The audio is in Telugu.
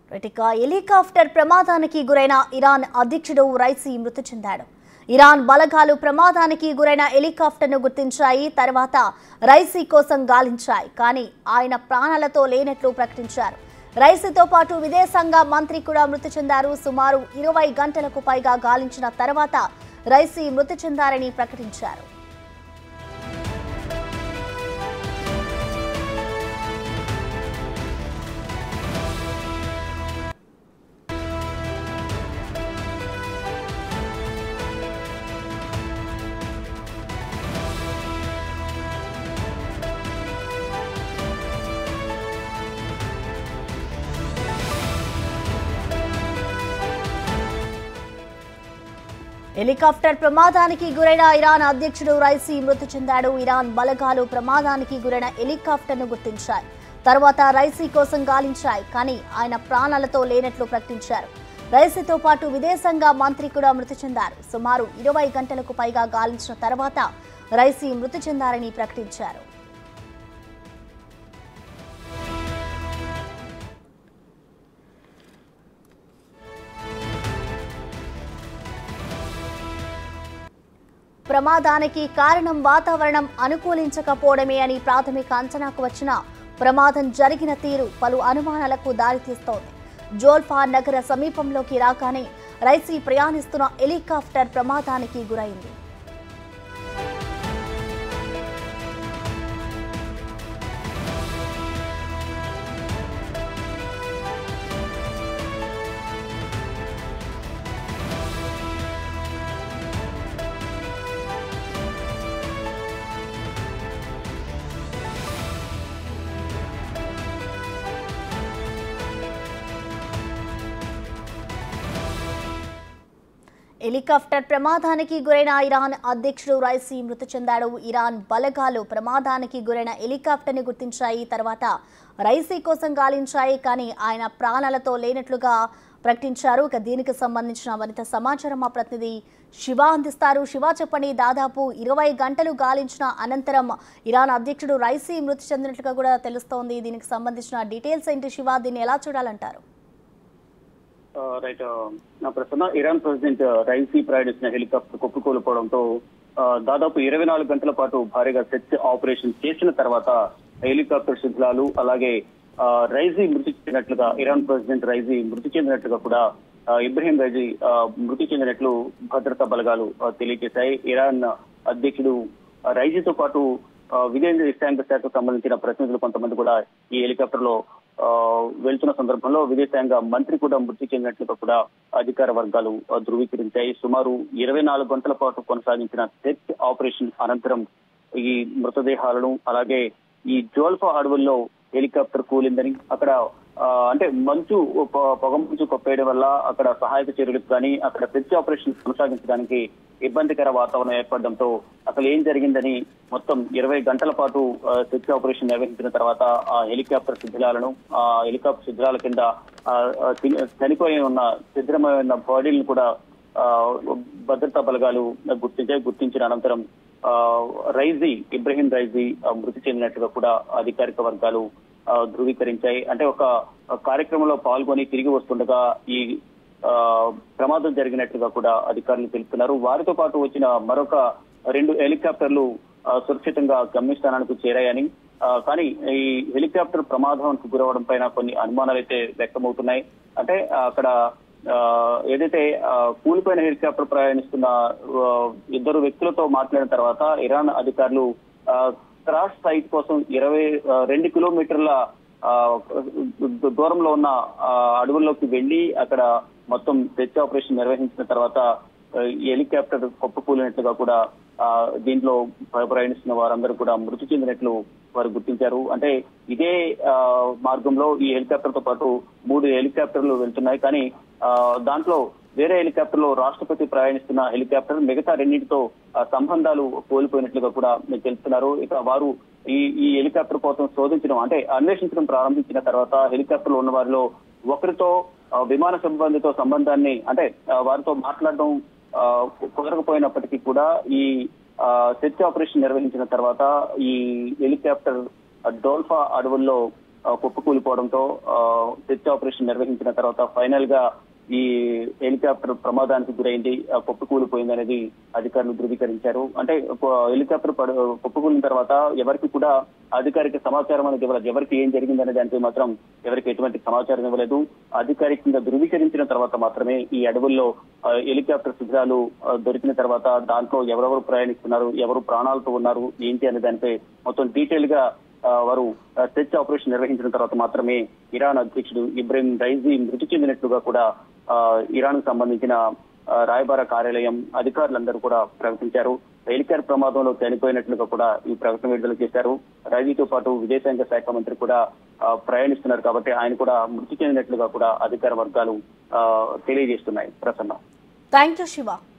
ఇక హెలికాప్టర్ ప్రమాదానికి గురైన ఇరాన్ అధ్యక్షుడు రైసీ మృతి చెందాడు ఇరాన్ బలగాలు ప్రమాదానికి గురైన హెలికాప్టర్ను గుర్తించాయి తర్వాత రైసీ కోసం గాలించాయి కానీ ఆయన ప్రాణాలతో లేనట్లు ప్రకటించారు రైసీతో పాటు విదేశాంగ మంత్రి కూడా మృతి చెందారు సుమారు ఇరవై గంటలకు పైగా గాలించిన తర్వాత రైసీ మృతి చెందారని ప్రకటించారు హెలికాప్టర్ ప్రమాదానికి గురైన ఇరాన్ అధ్యక్షుడు రైసీ మృతి చెందాడు ఇరాన్ బలగాలు ప్రమాదానికి గురైన హెలికాప్టర్ను గుర్తించాయి తర్వాత రైసీ కోసం గాలించాయి కానీ ఆయన ప్రాణాలతో లేనట్లు ప్రకటించారు రైసీతో పాటు విదేశాంగ మంత్రి కూడా మృతి చెందారు సుమారు ఇరవై గంటలకు పైగా గాలించిన తర్వాత రైసీ మృతి చెందారని ప్రకటించారు ప్రమాదానికి కారణం వాతావరణం అనుకూలించకపోవడమే అని ప్రాథమిక అంచనాకు వచ్చిన ప్రమాదం జరిగిన తీరు పలు అనుమానాలకు దారితీస్తోంది జోల్ఫా నగర సమీపంలోకి రాగానే రైసీ ప్రయాణిస్తున్న హెలికాప్టర్ ప్రమాదానికి గురైంది హెలికాప్టర్ ప్రమాదానికి గురైన ఇరాన్ అధ్యక్షుడు రైసీ మృతి చెందాడు ఇరాన్ బలగాలు ప్రమాదానికి గురైన హెలికాప్టర్ని గుర్తించాయి తర్వాత రైసీ కోసం గాలించాయి కానీ ఆయన ప్రాణాలతో లేనట్లుగా ప్రకటించారు ఇక దీనికి సంబంధించిన మరింత సమాచారం మా ప్రతినిధి శివ అందిస్తారు శివ చెప్పండి దాదాపు ఇరవై గంటలు గాలించిన అనంతరం ఇరాన్ అధ్యక్షుడు రైసీ మృతి చెందినట్లుగా కూడా తెలుస్తోంది దీనికి సంబంధించిన డీటెయిల్స్ ఏంటి శివ దీన్ని ఎలా చూడాలంటారు రైట్ నా ప్రస్తుతం ఇరాన్ ప్రెసిడెంట్ రైసీ ప్రయాణించిన హెలికాప్టర్ కుప్పకూలిపోవడంతో ఆ, దాదాపు ఇరవై నాలుగు గంటల పాటు భారీగా సెర్చ్ ఆపరేషన్ చేసిన తర్వాత హెలికాప్టర్ శిథిలాలు అలాగే ఆ, రైజీ మృతి చెందినట్లుగా ఇరాన్ ప్రెసిడెంట్ రైజీ మృతి చెందినట్లుగా కూడా ఆ, ఇబ్రహీం రైజీ ఆ, మృతి చెందినట్లు భద్రతా బలగాలు ఆ, తెలియజేశాయి ఇరాన్ అధ్యక్షుడు ఆ, రైజీతో పాటు ఆ, విదేశాంగ శాఖకు సంబంధించిన ప్రతినిధులు కొంతమంది కూడా ఈ హెలికాప్టర్ లో ఆ, వెళ్తున్న సందర్భంలో విదేశాంగ మంత్రి కూడా మృతి చెందినట్లుగా కూడా అధికార వర్గాలు ఆ, ధృవీకరించాయి సుమారు ఇరవై నాలుగు గంటల పాటు కొనసాగించిన సెర్చ్ ఆపరేషన్ అనంతరం ఈ మృతదేహాలను అలాగే ఈ జోల్ఫా అడవుల్లో హెలికాప్టర్ కూలిందని అక్కడ ఆ, అంటే మంచు పొ- పొగ మంచు కొప్పేయడం వల్ల అక్కడ సహాయక చర్యలకు కానీ అక్కడ సెర్చ్ ఆపరేషన్ కొనసాగించడానికి ఇబ్బందికర వాతావరణం ఏర్పడడంతో అసలు ఏం జరిగిందని మొత్తం ఇరవై గంటల పాటు ఆ, సెర్చ్ ఆపరేషన్ నిర్వహించిన తర్వాత ఆ హెలికాప్టర్ శిథిలాలను ఆ హెలికాప్టర్ శిథిలాల కింద ఆ, ఆ, చి- చనిపోయి ఉన్న శిథిలమై ఉన్న బాడీలను కూడా ఆ, భద్రతా బలగాలు గుర్తించాయి గుర్తించిన అనంతరం ఆ, రైజీ ఇబ్రహీం రైజీ ఆ, మృతి చెందినట్టుగా కూడా అధికారిక వర్గాలు ఆ, ధృవీకరించాయి అంటే ఒక కార్యక్రమంలో పాల్గొని తిరిగి వస్తుండగా ఈ ఆ, ప్రమాదం జరిగినట్లుగా కూడా అధికారులు తెలుపుతున్నారు వారితో పాటు వచ్చిన మరొక రెండు హెలికాప్టర్లు ఆ, సురక్షితంగా గమ్యస్థానానికి చేరాయని ఆ, కానీ ఈ హెలికాప్టర్ ప్రమాదానికి గురవడం పైన కొన్ని అనుమానాలు అయితే వ్యక్తమవుతున్నాయి అంటే ఆ, అక్కడ ఆ, ఏదైతే ఆ, కూలిపోయిన హెలికాప్టర్ ప్రయాణిస్తున్న ఆ, ఇద్దరు వ్యక్తులతో మాట్లాడిన తర్వాత ఇరాన్ అధికారులు ఆ, క్రాస్ సైట్ కోసం ఇరవై ఆ, రెండు కిలోమీటర్ల ఆ, దూరంలో ఉన్న ఆ, అడవుల్లోకి వెళ్లి అక్కడ మొత్తం సెర్చ్ ఆపరేషన్ నిర్వహించిన తర్వాత ఆ, ఈ హెలికాప్టర్ కుప్పకూలినట్లుగా కూడా ఆ, దీంట్లో ప్రయాణిస్తున్న వారందరూ కూడా మృతి చెందినట్లు వారు గుర్తించారు అంటే ఇదే ఆ, మార్గంలో ఈ హెలికాప్టర్ తో పాటు మూడు హెలికాప్టర్లు వెళ్తున్నాయి కానీ ఆ, దాంట్లో వేరే హెలికాప్టర్ లో రాష్ట్రపతి ప్రయాణిస్తున్న హెలికాప్టర్ మిగతా రెండింటితో ఆ, సంబంధాలు కోల్పోయినట్లుగా కూడా తెలుస్తున్నారు ఇక వారు ఈ ఈ హెలికాప్టర్ కోసం శోధించడం అంటే అన్వేషించడం ప్రారంభించిన తర్వాత హెలికాప్టర్ లో ఉన్న వారిలో ఒకరితో ఆ, విమాన సిబ్బందితో సంబంధాన్ని అంటే ఆ, వారితో మాట్లాడడం ఆ, కుదరకపోయినప్పటికీ కూడా ఈ ఆ, సెర్చ్ ఆపరేషన్ నిర్వహించిన తర్వాత ఈ హెలికాప్టర్ ఆ, డోల్ఫా అడవుల్లో ఆ, ఆ, కుప్పకూలిపోవడంతో సెర్చ్ ఆపరేషన్ నిర్వహించిన తర్వాత ఫైనల్ గా ఈ హెలికాప్టర్ ప్రమాదానికి గురైంది ఆ, కుప్పకూలిపోయింది అనేది అధికారులు ధృవీకరించారు అంటే ఒక హెలికాప్టర్ పడు కుప్పకూలిన తర్వాత ఎవరికి కూడా అధికారిక సమాచారం అనేది ఇవ్వలేదు ఎవరికి ఏం జరిగిందనే దానిపై మాత్రం ఎవరికి ఎటువంటి సమాచారం ఇవ్వలేదు అధికారికంగా ధృవీకరించిన తర్వాత మాత్రమే ఈ అడవుల్లో ఆ, హెలికాప్టర్ శిథిరాలు ఆ, దొరికిన తర్వాత దాంట్లో ఎవరెవరు ప్రయాణిస్తున్నారు ఎవరు ప్రాణాలతో ఉన్నారు ఏంటి అనే దానిపై మొత్తం డీటెయిల్ గా ఆ, వారు సెర్చ్ ఆపరేషన్ నిర్వహించిన తర్వాత మాత్రమే ఇరాన్ అధ్యక్షుడు ఇబ్రహీం రైజీ మృతి చెందినట్లుగా కూడా ఆ, ఇరాన్ కు సంబంధించిన ఆ, రాయబార కార్యాలయం అధికారులందరూ కూడా ప్రకటించారు హెలికార్ ప్రమాదంలో చనిపోయినట్లుగా కూడా ఈ ప్రకటన విడుదల చేశారు రైజీతో పాటు విదేశాంగ శాఖ మంత్రి కూడా ఆ, ప్రయాణిస్తున్నారు కాబట్టి ఆయన కూడా మృతి చెందినట్లుగా కూడా అధికార వర్గాలు ఆ, తెలియజేస్తున్నాయి ప్రసన్న థ్యాంక్ యూ శివ